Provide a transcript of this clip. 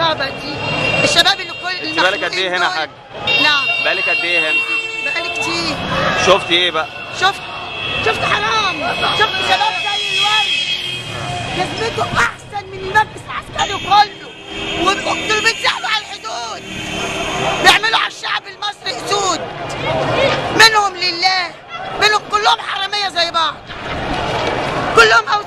الصعبه دي الشباب اللي كل انت بالك قد ايه هنا يا المخنوقين حاج؟ دول- نعم بقالك قد ايه هنا؟ بقالي كتير شفتي ايه بقى؟ شفت شفت حرام شفت شباب زي الورد جزمته احسن من المركز العسكري كله ودول بيتزحلقوا على الحدود بيعملوا على الشعب المصري اسود منهم لله منهم كلهم حراميه زي بعض كلهم